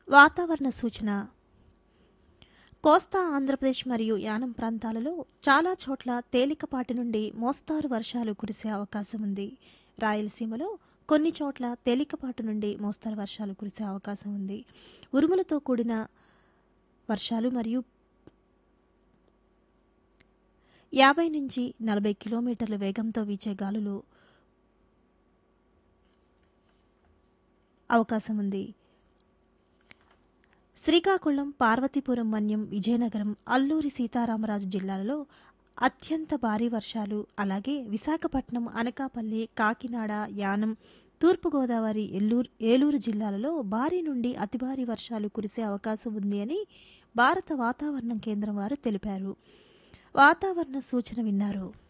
వాతావరణ సూచన కోస్తా ఆంధ్రప్రదేశ్ మరియు యానం ప్రాంతాలలో చాలా చోట్ల తేలికపాటి నుండి మోస్తారు వర్షాలు కురిసే అవకాశం ఉంది రాయలసీమలో కొన్ని చోట్ల తేలికపాటి నుండి మోస్తారు వర్షాలు కురిసే అవకాశం ఉంది ఉరుములతో కూడిన వర్షాలు మరియు యాభై నుంచి నలభై కిలోమీటర్ల వేగంతో వీచే గాలులు అవకాశం ఉంది శ్రీకాకుళం పార్వతీపురం మన్యం విజయనగరం అల్లూరి సీతారామరాజు జిల్లాలలో అత్యంత భారీ వర్షాలు అలాగే విశాఖపట్నం అనకాపల్లి కాకినాడ యానం తూర్పుగోదావరి ఎల్లూరు ఏలూరు జిల్లాలలో భారీ నుండి అతి భారీ వర్షాలు కురిసే అవకాశం ఉంది అని భారత వాతావరణ కేంద్రం వారు తెలిపారు వాతావరణ సూచన విన్నారు